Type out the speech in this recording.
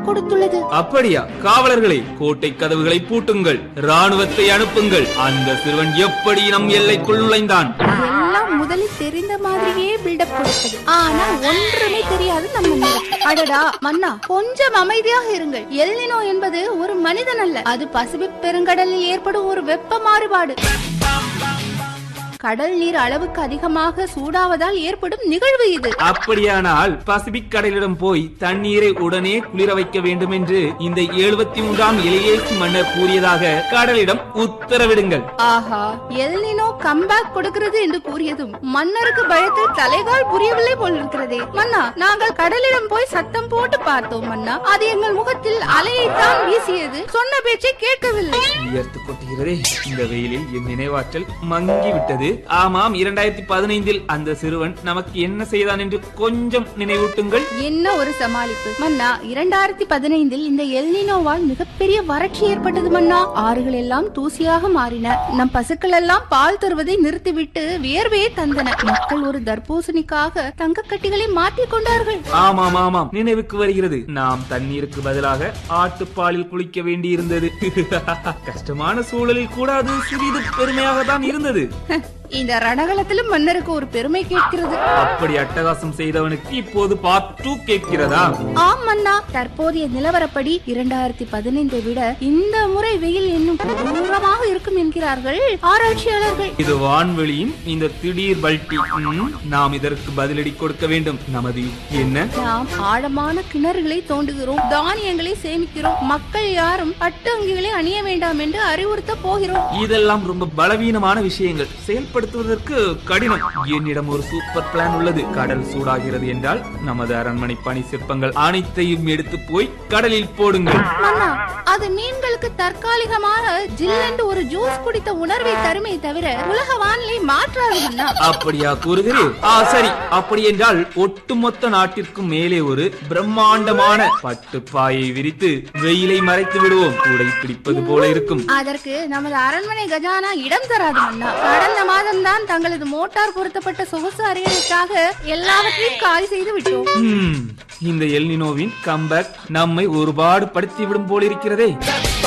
கொடுத்துள்ளது அப்படியா காவலர்களே கோட்டை கதவுகளை பூட்டுங்கள் ராணுவத்தை அனுப்புங்கள் அந்த சிறுவன் எப்படி நம் எல்லைக்குள் நுழைந்தான் எல்லாம் முதலில் தெரிந்த மாதிரியே பில்டப் கொடுத்தது ஆனா ஒன்றுமே தெரியாது நம்ம மன்னருக்கு. அடடா மன்னா கொஞ்சம் அமைதியாக இருங்கள் எல்னினோ என்பது ஒரு மனிதன் அல்ல அது பசிபிக் பெருங்கடலில் ஏற்படும் ஒரு வெப்ப மாறுபாடு கடல் நீர் அளவுக்கு அதிகமாக சூடாவதால் ஏற்படும் நிகழ்வு இது அப்படியானால் பசிபிக் கடலிடம் போய் தண்ணீரை உடனே குளிர வைக்க வேண்டும் என்று இந்த எழுபத்தி மூன்றாம் இளையேசி மன்னர் கூறியதாக கடலிடம் உத்தரவிடுங்கள் ஆஹா எல்னினோ கம்பேக் கொடுக்கிறது என்று கூறியதும் மன்னருக்கு பயத்தில் தலைகால் புரியவில்லை போல் இருக்கிறதே மன்னா நாங்கள் கடலிடம் போய் சத்தம் போட்டு பார்த்தோம் மன்னா அது எங்கள் முகத்தில் அலையைத்தான் வீசியது சொன்ன பேச்சை கேட்கவில்லை வியர்த்து கொட்டுகிறதே இந்த வெயிலில் என் நினைவாற்றல் மங்கி விட்டது ஆமாம் இரண்டாயிரத்தி பதினைந்தில் அந்த சிறுவன் நமக்கு என்ன செய்தான் என்று கொஞ்சம் நினைவூட்டுங்கள் என்ன ஒரு சமாளிப்பு மன்னா இரண்டாயிரத்தி பதினைந்தில் இந்த எல்னினோவால் மிகப்பெரிய வறட்சி ஏற்பட்டது மன்னா ஆறுகள் எல்லாம் தூசியாக மாறின நம் பசுக்கள் எல்லாம் பால் தருவதை நிறுத்திவிட்டு வியர்வையை தந்தன மக்கள் ஒரு தர்பூசணிக்காக தங்கக்கட்டிகளை மாற்றிக் கொண்டார்கள் ஆமாம் ஆமாம் நினைவுக்கு வருகிறது நாம் தண்ணீருக்கு பதிலாக ஆட்டுப்பாலில் குளிக்க வேண்டியிருந்தது கஷ்டமான சூழலில் கூட அது சிறிது பெருமையாக தான் இருந்தது இந்த ரணகலத்திலும் மன்னருக்கு ஒரு பெருமை கேட்கிறது அப்படி அட்டகாசம் செய்தவனுக்கு இப்போது பார்ட் டூ கேட்கிறதா ஆம் மன்னா தற்போதைய நிலவரப்படி இரண்டாயிரத்தி பதினைந்தை விட இந்த முறை வெயில் இன்னும் கொடூரமாக இருக்கும் என்கிறார்கள் ஆராய்ச்சியாளர்கள் இது வான்வெளியின் இந்த திடீர் பல்டி ம், நாம் இதற்கு பதிலடி கொடுக்க வேண்டும் நமது யுக்தி என்ன நாம் ஆழமான கிணறுகளை தோண்டுகிறோம் தானியங்களை சேமிக்கிறோம் மக்கள் யாரும் பட்டு அங்கிகளை அணிய வேண்டாம் என்று அறிவுறுத்த போகிறோம் இதெல்லாம் ரொம்ப பலவீனமான விஷயங்கள் செயல்படுத்துவதற்கு கடினம் என்னிடம் ஒரு சூப்பர் பிளான் உள்ளது கடல் சூடாகிறது என்றால் நமது அரண்மனை பணி சிற்பங்கள் அனைத்தையும் எடுத்து போய் கடலில் போடுங்கள் மன்னா அது மீன்களுக்கு தற்காலிகமாக ஜில்லென்று ஒரு ஜூஸ் குடித்த உணர்வை தருமே தவிர உலக வானிலை மாற்றாது மன்னா அப்படியா கூறுகிறீர் ஆ சரி அப்படி என்றால் ஒட்டுமொத்த நாட்டிற்கும் மேலே ஒரு பிரம்மாண்டமான பட்டு பாயை விரித்து வெயிலை மறைத்து விடுவோம் கூடை பிடிப்பது போல இருக்கும் அதற்கு நமது அரண்மனை கஜானா இடம் தராது மன்னா கடந்த மாதம் தான் தங்களது மோட்டார் பொருத்தப்பட்ட சொகுசு அறைகளுக்காக எல்லாவற்றையும் காலி செய்து விட்டோம் ஹம், இந்த எல்னினோவின் கம்பேக் நம்மை ஒருபாடு படுத்தி விடும் போலிருக்கிறதே